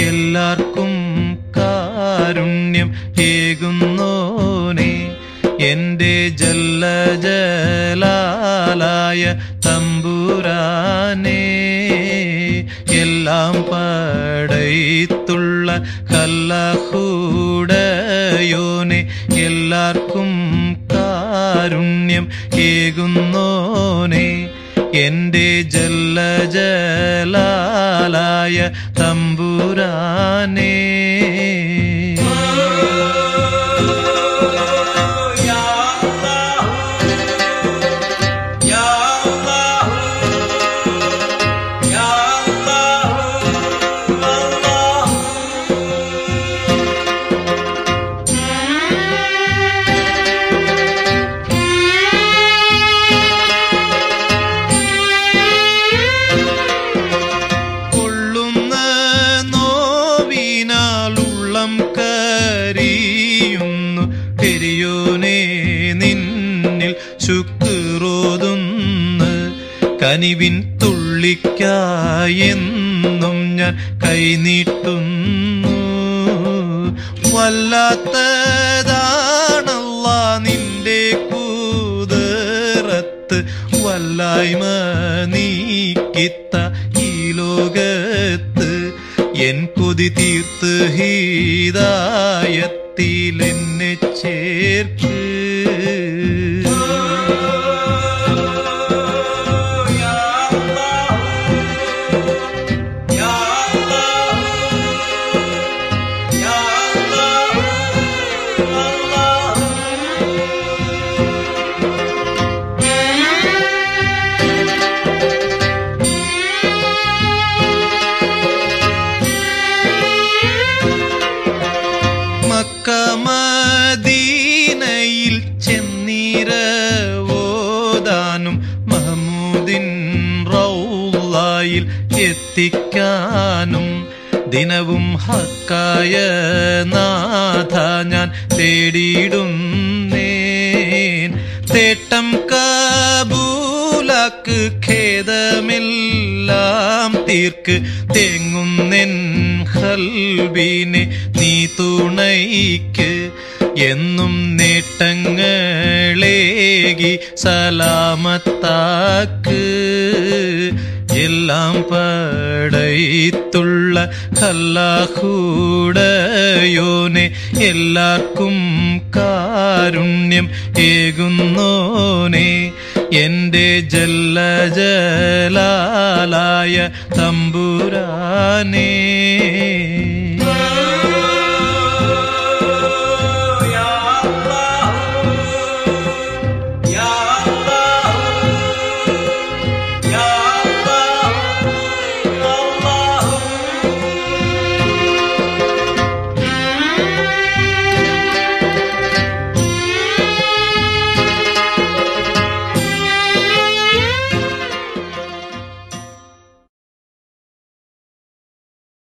എല്ലാവർക്കും കാരുണ്യം ഏകുന്നോനെ എന്റെ ജല്ലജലാലായ തമ്പുരാനേ എല്ലാം പടയത്തുള്ള കല്ലഹൂടയോനെ എല്ലാവർക്കും കാരുണ്യം ഏകുന്നോനെ എന്റെ ജല്ലജലാലായ തമ്പുരാനേ കൊള്ളുന്ന നോവിനാലുള്ളം കരിയുന്നു പെരിയോനെ നിന്നിൽ ശുക്രോതുന്ന് കനിവിൻ തുള്ളിക്കായെന്നും ഞാൻ കൈനീട്ടുന്നു വല്ലാത്തതാണല്ല നിന്റെ കൂതറത്ത് വല്ലായ്മ നീക്കിത്ത ഈ ലോകത്ത് എൻ കൊതി തീർത്ത് ഹീതായത്തിൽ എന്നെ ചേർക്ക് മക്കമദീനയിൽ ചെന്നീരവോദാനും മഹമൂദിൻ റൗലായിൽ എത്തിക്കാനും ദിനവും ഹക്കായ നാഥ ഞാൻ തേടിയിടുന്നേൻ തേട്ടം കാബൂലാക്ക് ഖേദമെല്ലാം തീർക്ക് തേങ്ങുന്നെൻ ഹൽബീനെ നീ തുണയ്ക്ക് എന്നും നേട്ടങ്ങളേകി സലാമത്താക്ക് എല്ലാം പടയത്തുള്ള കല്ലാഹൂടയോനെ എല്ലാവർക്കും കാരുണ്യം ഏകുന്നോനെ എന്റെ ജല്ലജലാലായ തമ്പുരാനേ